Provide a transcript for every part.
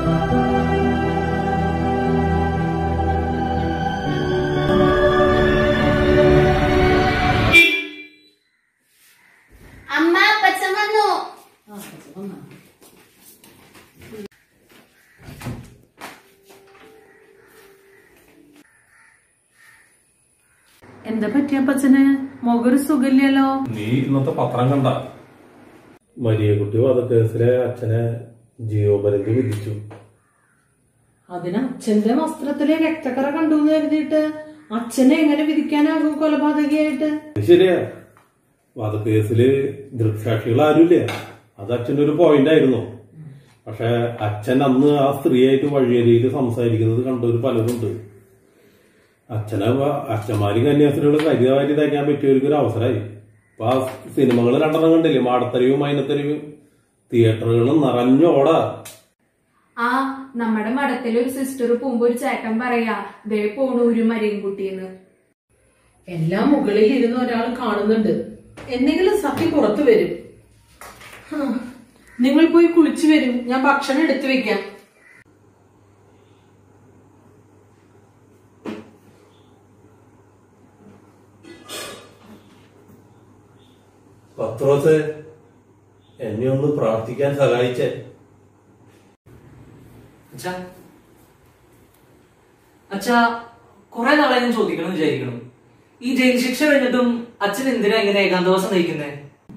അമ്മ അപ്പച്ചൻ വന്നു എന്താ പറ്റിയ അപ്പച്ചന് മുഖൊരു സുഖമില്ലല്ലോ നീ ഇന്നത്തെ പത്രം കണ്ട വലിയ കുട്ടി വധക്കേസിലെ അച്ഛനെ ജീവപരന്തി വിധിച്ചു അതിന് അച്ഛന്റെ വസ്ത്രത്തിലെ രക്തക്കറ കണ്ടു എന്ന് കരുതിയിട്ട് അച്ഛനെ എങ്ങനെ വിധിക്കാനാകും കൊലപാതകയായിട്ട് അത് ശരിയാ വധക്കേസില് ദൃക്സാക്ഷികൾ ആരുമില്ല അത് അച്ഛൻ്റെ ഒരു പോയിന്റ് ആയിരുന്നു പക്ഷെ അച്ഛൻ അന്ന് ആ സ്ത്രീയായിട്ട് വഴിയരിയിൽ സംസാരിക്കുന്നത് കണ്ടവര് പലരുണ്ട് അച്ഛനെ വ- അച്ഛന്മാരും കന്യാസ്ത്രീകളും കരിവാരി തയ്ക്കാൻ പറ്റിയവർക്ക് ഒരു അവസരമായി ഇപ്പൊ ആ സിനിമകൾ രണ്ടെണ്ണം കണ്ടില്ലേ മാടത്തരവും മൈനത്തരവും തിയേറ്ററുകളും നിറഞ്ഞോടാ ആ നമ്മുടെ മഠത്തിൽ ഒരു സിസ്റ്റർ പോകുമ്പോ ഒരു ചേട്ടൻ പറയാ ദേ പോണു ഒരു മരിയും കുട്ടിന്ന് എല്ലാം മുകളിൽ ഇരുന്ന് ഒരാൾ കാണുന്നുണ്ട് എന്തെങ്കിലും സത്യം പുറത്തു വരും ഹ, നിങ്ങൾ പോയി കുളിച്ചു വരും ഞാൻ ഭക്ഷണം എടുത്തു വെക്കാം പത്രോസ് എന്നെ ഒന്ന് പ്രാർത്ഥിക്കാൻ സഹായിച്ചേ അച്ഛാ അച്ഛാ കുറെ നാളെ ഞാൻ ചോദിക്കണം എന്ന് വിചാരിക്കണം ഈ ജയിൽ ശിക്ഷ കഴിഞ്ഞിട്ടും അച്ഛൻ എന്തിനാ ഇങ്ങനെ ഏകാന്തവാസം നയിക്കുന്നേ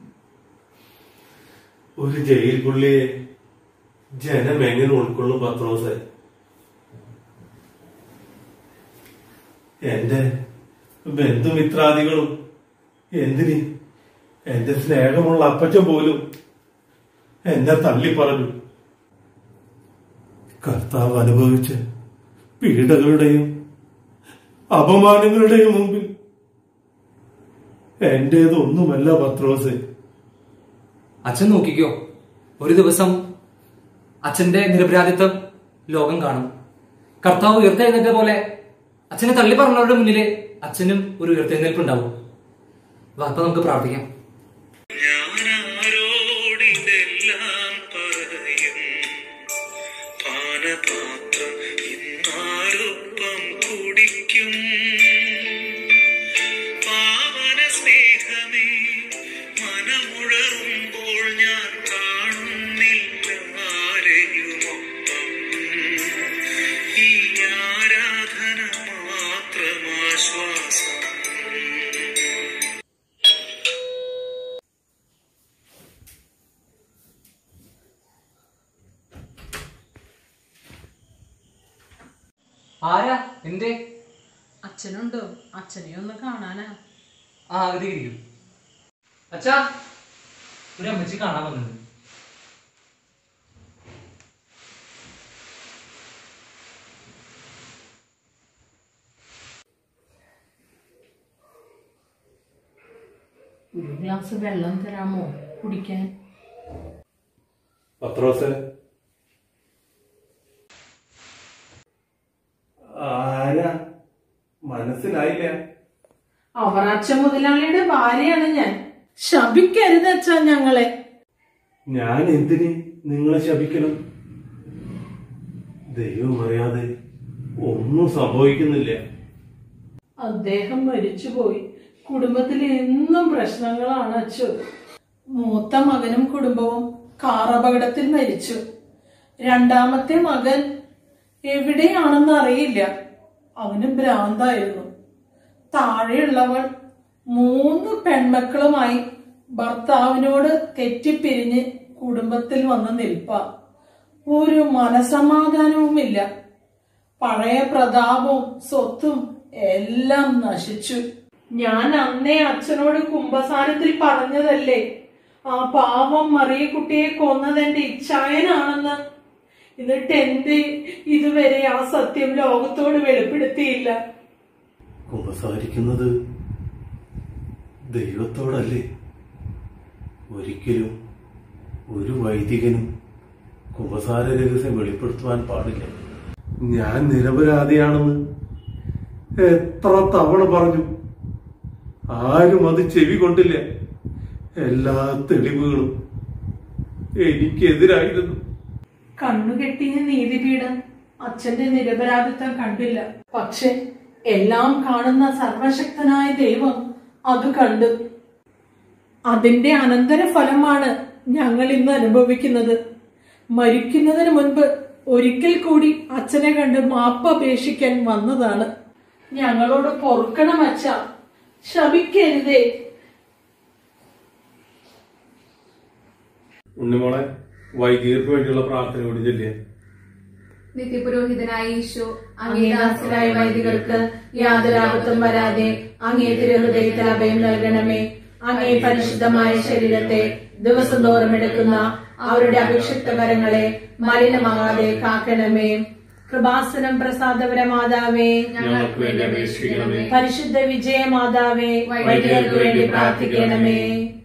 ഒരു ജയിൽ പുള്ളിയെ ജനം എങ്ങനെ ഉൾക്കൊള്ളും പത്രോസ് എന്റെ ബന്ധുമിത്രാദികളും എന്തിന് എന്റെ സ്നേഹമുള്ള അപ്പച്ചൻ പോലും എന്നെ തള്ളി പറഞ്ഞു കർത്താവ് അനുഭവിച്ച പീഡകളുടെയും അപമാനങ്ങളുടെയും മുമ്പിൽ എന്റേതൊന്നുമല്ല പത്രോസ് അച്ഛൻ നോക്കിക്കോ ഒരു ദിവസം അച്ഛന്റെ നിരപരാധിത്വം ലോകം കാണും കർത്താവ് ഉയർത്തെഴുന്നേറ്റ പോലെ അച്ഛനെ തള്ളി പറഞ്ഞവരുടെ മുന്നില് അച്ഛനും ഒരു ഉയർത്തെഴുന്നേൽപ്പ് ഉണ്ടാവും വാ അപ്പൊ നമുക്ക് പ്രാർത്ഥിക്കാം ഞാനാരോടിതെല്ലാം പറയും പാനപാത്രം ഇന്നാരൊപ്പം കുടിക്കും പാവന സ്നേഹമേ മനമുഴറുമ്പോൾ ഞാൻ കാണുന്നില്ല ആരെയുമൊപ്പം ഈ ആരാധന മാത്രമാശ്വാസം ആരാ എന്തേ അച്ഛനുണ്ടോ അച്ഛനെ ഒന്ന് കാണാനാ ആ അകതി ഇരിക്കും അച്ഛാ ഒരു അമ്മച്ചി കാണാൻ വന്നത് ഒരു ഗ്ലാസ് വെള്ളം തരാമോ കുടിക്കാൻ പത്രോസ് ആരാ മനസ്സിലായില്ല അവർ അച്ഛൻ മുതലാളിയുടെ ഭാര്യയാണ് ഞാൻ ശപിക്കരുത് അച്ഛാ ഞങ്ങളെ ഞാൻ എന്തിന് നിങ്ങളെ ശപിക്കണം ദൈവം അറിയാതെ ഒന്നും സംഭവിക്കുന്നില്ല അദ്ദേഹം മരിച്ചുപോയി കുടുംബത്തിൽ എന്നും പ്രശ്നങ്ങളാണ് അച്ചു മൂത്ത മകനും കുടുംബവും കാർ അപകടത്തിൽ മരിച്ചു രണ്ടാമത്തെ മകൻ എവിടെയാണെന്ന് അറിയില്ല അവന് ഭ്രാന്തായിരുന്നു താഴെയുള്ളവൾ മൂന്ന് പെൺമക്കളുമായി ഭർത്താവിനോട് തെറ്റിപ്പിരിഞ്ഞ് കുടുംബത്തിൽ വന്ന് നിൽപ്പ ഒരു മനസമാധാനവുമില്ല പഴയ പ്രതാപവും സ്വത്തും എല്ലാം നശിച്ചു ഞാൻ അന്നേ അച്ഛനോട് കുംഭസാരത്തിൽ പറഞ്ഞതല്ലേ ആ പാവം മറിയ കുട്ടിയെ കൊന്നത് എന്റെ ഇച്ഛായനാണെന്ന് എന്നിട്ട് എന്റെ ഇതുവരെ ആ സത്യം ലോകത്തോട് വെളിപ്പെടുത്തിയില്ല കുമ്പസാരിക്കുന്നത് ദൈവത്തോടല്ലേ ഒരിക്കലും ഒരു വൈദികനും കുമ്പസാര രഹസ്യം വെളിപ്പെടുത്തുവാൻ പാടില്ല ഞാൻ നിരപരാധിയാണെന്ന് എത്ര തവണ പറഞ്ഞു ആരും അത് ചെവി കൊണ്ടില്ല എല്ലാ തെളിവുകളും എനിക്കെതിരായിരുന്നു കണ്ണുകെട്ടിയ നീതിപീഠം അച്ഛന്റെ നിരപരാധിത്വം കണ്ടില്ല പക്ഷെ എല്ലാം കാണുന്ന സർവശക്തനായ ദൈവം അത് കണ്ടു അതിന്റെ അനന്തരഫലമാണ് ഞങ്ങൾ ഇന്ന് അനുഭവിക്കുന്നത് മരിക്കുന്നതിന് മുൻപ് ഒരിക്കൽ കൂടി അച്ഛനെ കണ്ട് മാപ്പ് അപേക്ഷിക്കാൻ വന്നതാണ് ഞങ്ങളോട് പൊറുക്കണം അച്ഛ ശപിക്കരുതേ ഉണ്ണിമോളെ വൈദികർക്ക് വേണ്ടിയുള്ള പ്രാർത്ഥന കൂടി ചൊല്ലിയേ നിത്യപുരോഹിതനായ ഈശോ അങ്ങേ ദാസരായ വൈദികർക്ക് യാതൊരു ആപത്തും വരാതെ അങ്ങേ തിരുഹൃദയത്തിൽ അഭയം നൽകണമേ അങ്ങേ പരിശുദ്ധമായ ശരീരത്തെ ദിവസം തോറും എടുക്കുന്ന അവരുടെ അഭിഷിക്ത കരങ്ങളെ മലിനമാകാതെ കാക്കണമേ കൃപാസനം പ്രസാദപര മാതാവേ ഞങ്ങൾക്ക് വേണ്ടി അപേക്ഷിക്കണമേ പരിശുദ്ധ വിജയ മാതാവേ വൈദികർക്ക് വേണ്ടി പ്രാർത്ഥിക്കണമേ